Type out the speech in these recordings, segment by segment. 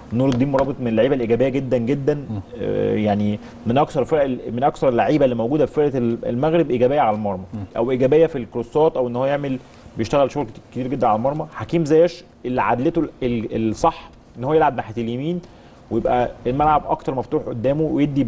نور الدين مرابط من اللعيبه الايجابيه جدا جدا آه، يعني من اكثر الفرق من اكثر اللعيبه اللي موجوده في فرقه المغرب ايجابيه على المرمى او ايجابيه في الكروسات او ان هو يعمل بيشتغل شغل كتير جدا على المرمى حكيم زياش اللي عدلته ال- ال- الصح ان هو يلعب ناحيه اليمين ويبقى الملعب اكتر مفتوح قدامه ويدي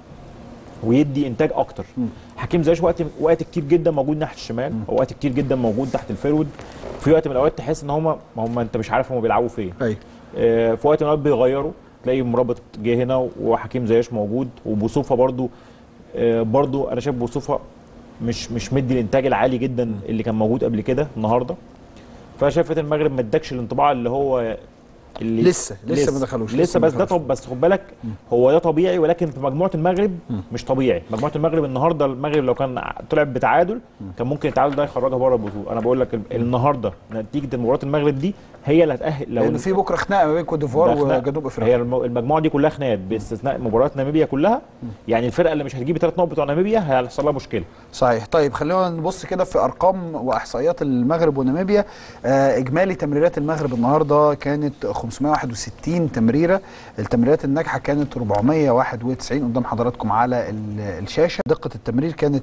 ويدي انتاج اكتر حكيم زياش وقت وقت كتير جدا موجود ناحيه الشمال وقت كتير جدا موجود تحت الفيرود في وقت من الاوقات تحس ان هم ما هم انت مش عارف هم بيلعبوا فين ايوه آه، في وقت من الاوقات بيغيروا تلاقي مرابط جه هنا وحكيم زياش موجود وبوصوفه برضو آه، برضو انا شايف بوصوفه مش مش مدي الانتاج العالي جدا اللي كان موجود قبل كده النهارده فشايف فرقة المغرب ما ادكش الانطباع اللي هو اللي لسه- لسه ما دخلوش، لسه لسه ما بس ده دخلوش. طب بس خد بالك هو ده طبيعي ولكن في مجموعه المغرب مش طبيعي مجموعه المغرب النهارده المغرب لو كان طلع بتعادل كان ممكن التعادل ده يخرجها بره البطوله انا بقول لك ال- النهارده نتيجه مباراه المغرب دي هي اللي هتاهل لو لان في بكره خناقه ما بين كوت ديفوار ده خناق. وجنوب افريقيا هي الم- المجموعه دي كلها خناقات باستثناء مباريات ناميبيا كلها يعني الفرقه اللي مش هتجيب الثلاث نقط بتوع ناميبيا هيحصل لها مشكله صحيح طيب خلينا نبص كده في ارقام واحصائيات المغرب وناميبيا آه اجمالي تمريرات المغرب النهارده كانت 561 تمريره التمريرات الناجحه كانت 491 قدام حضراتكم على ال- الشاشه دقه التمرير كانت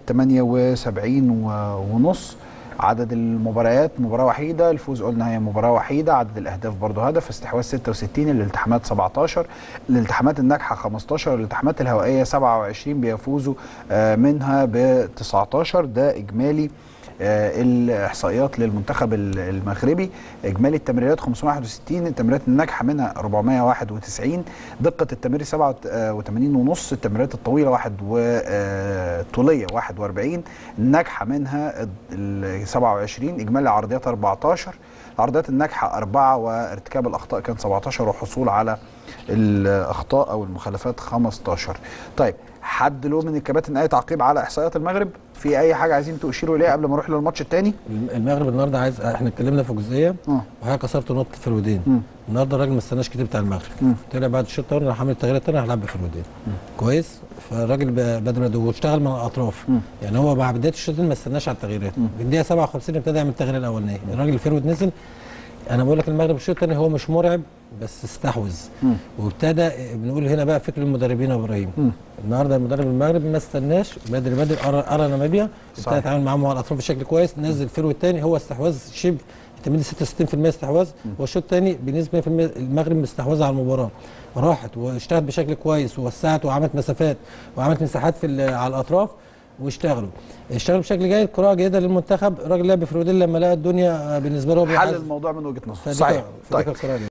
78 و- ونص عدد المباريات مباراة وحيدة الفوز قلنا هي مباراة وحيدة عدد الأهداف برضه هدف استحواذ 66 الالتحامات 17 الالتحامات الناجحة 15 الالتحامات الهوائية 27 بيفوزوا آه، منها ب 19 ده إجمالي آه، الإحصائيات للمنتخب ال- المغربي إجمالي التمريرات 561 التمريرات الناجحة منها 491 دقة التمرير 87 ونص التمريرات الطويلة واحد وطولية 41 الناجحة منها ال 27 إجمالي العرضيات 14 العرضيات الناجحة 4 وارتكاب الأخطاء كان 17 وحصول على الأخطاء أو المخالفات 15 طيب حد له من الكباتن أي تعقيب على إحصائيات المغرب في أي حاجة عايزين تشيروا إليها قبل ما نروح للماتش الثاني المغرب النهارده عايز احنا اتكلمنا في جزئيه اه وحضرتك كسرت نقطه في مم. الودين النهارده الراجل ما استناش كتير بتاع المغرب مم. طلع بعد الشوط الثاني راح عامل التغيير الثاني راح لعب في الودين كويس فالراجل ب- بدل ما يدور واشتغل من الاطراف مم. يعني هو بعد بدايه الشوط الثاني ما استناش على التغييرات في الدقيقه 57 ابتدى يعمل التغيير الاولاني الراجل الفيرود نزل انا بقول لك المغرب الشوط الثاني هو مش مرعب بس استحوذ مم. وابتدى بنقول هنا بقى فكر المدربين يا ابراهيم مم. النهارده المدرب المغرب ما استناش بدري بدري ارى ارى ناميبيا ابتدى صحيح. يتعامل معاهم على الاطراف بشكل كويس نزل فيرو الثاني هو استحواذ شبه اعتمادي 66% استحواذ والشوط الثاني بنسبه 100% المغرب مستحوذه على المباراه راحت واشتغلت بشكل كويس ووسعت وعملت مسافات وعملت مساحات في ال- على الاطراف واشتغلوا اشتغلوا بشكل جيد قراءه جيده للمنتخب الراجل لعب في فروديل لما لقى الدنيا بالنسبه له حل بيعز- الموضوع من وجهة نظر فدي صحيح كانت- فدي طيب كانت قراءة جيدة.